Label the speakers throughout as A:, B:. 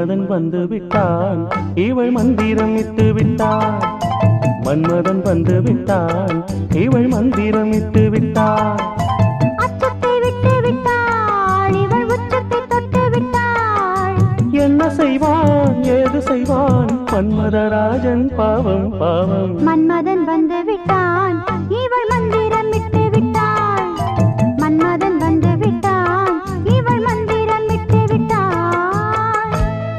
A: மன்மதன் வந்து விட்டான் இவள் மந்திரம் இட்டு விட்டான் மன்மதன் வந்து விட்டான் இவள் மந்திரம் இட்டு விட்டான்
B: அச்சத்தை விட்டு விட்டாள் இவள் உச்சத்தை தொட்டு விட்டாள்
A: என்ன செய்வான் ஏது செய்வான் மன்மதராஜன் பாவம் பாவம்
B: மன்மதன் வந்து விட்டான் இவள் மந்திரம் விட்டு விட்டாள் மன்மதன் வந்து விட்டான் இவள் மந்திரம் விட்டு விட்டாள்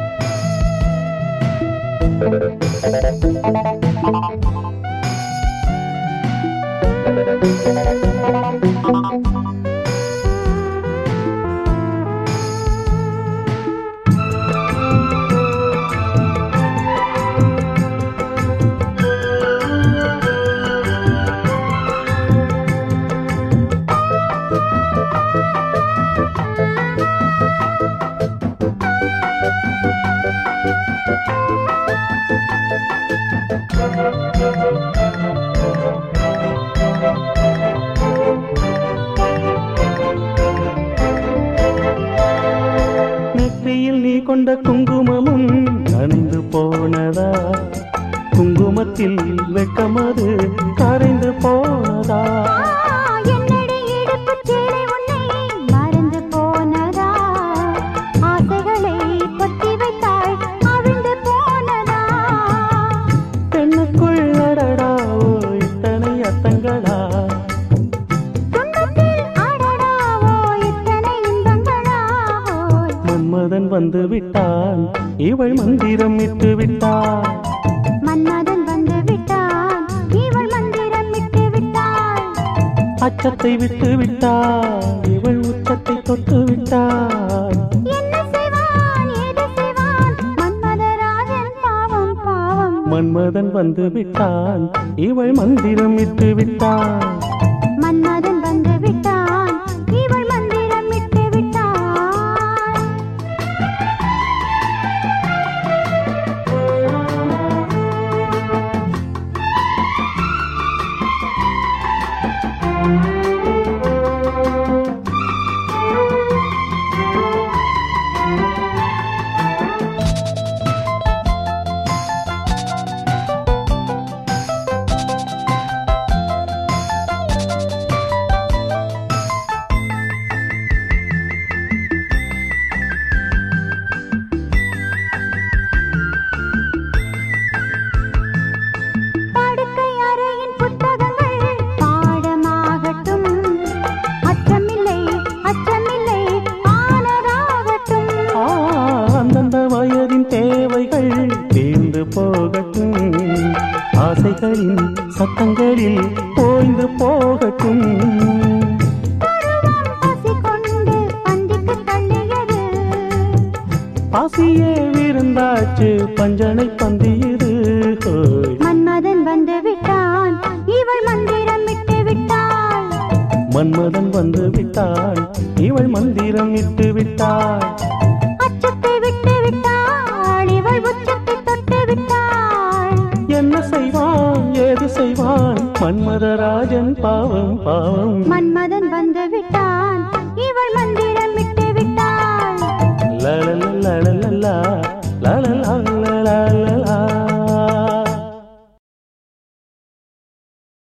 A: நெற்றியில் நீ கொண்ட குங்குமமும் நனைந்து போனதா குங்குமத்தில் வெட்கமது கரைந்து போனதா
B: ஆ, என்னடி இடுப்புச் சேலை உன்னை மறந்து போனதா? ஆசைகளை பொத்தி வைத்தாள் அவிழ்ந்து போனதா?
A: பெண்ணுக்குள் அடடா ஓ இத்தனை அத்தங்களா
B: துன்பத்தில் அடடாவோ இத்தனை இன்பங்களா?
A: மன்மதன் வந்து விட்டான் இவள் மந்திரம் இட்டு விட்டான்
B: மன்மதன் வந்து விட்டான் இவள் மந்திரம் விட்டு விட்டாள்
A: அச்சத்தை விட்டு விட்டான் இவள் உச்சத்தை தொட்டு விட்டான்
B: என்ன செய்வான் ஏது செய்வான் மன்மதராஜன் பாவம் பாவம்
A: மன்மதன் வந்து விட்டான் இவள் மந்திரம் இட்டு விட்டான்
B: மன்மதன் வந்து விட்டான் இவள் மந்திரம் விட்டு விட்டாள் படுக்கை அறையின் புத்தகங்கள் பாடமாகட்டும் அச்சமில்லை அச்சமில்லை ஆனதாகட்டும்
A: ஆ, அந்தந்த வயதின் தேவைகள் தீர்ந்து போகட்டும் ஆசைகளின் சத்தங்களில் ஓய்ந்து போகட்டும்
B: பருவம் பசி கொண்டு பந்திக்கு தள்ளியது
A: பாசியே விருந்தாச்சு பஞ்சனை பந்தியது ஹோய்.
B: மன்மதன் வந்து விட்டான் இவள் மந்திரம் விட்டு விட்டாள்
A: மன்மதன் வந்து விட்டாள் இவள் மந்திரம் இட்டு விட்டாள்
B: அச்சத்தை விட்டு விட்டாள் இவள் உச்சத்தை தொட்டு விட்டாள்
A: என்ன செய்வான் ஏது செய்வான் மன்மதராஜன் பாவம் பாவம்
B: மன்மதன் வந்து விட்டான் இவள் மந்திரம்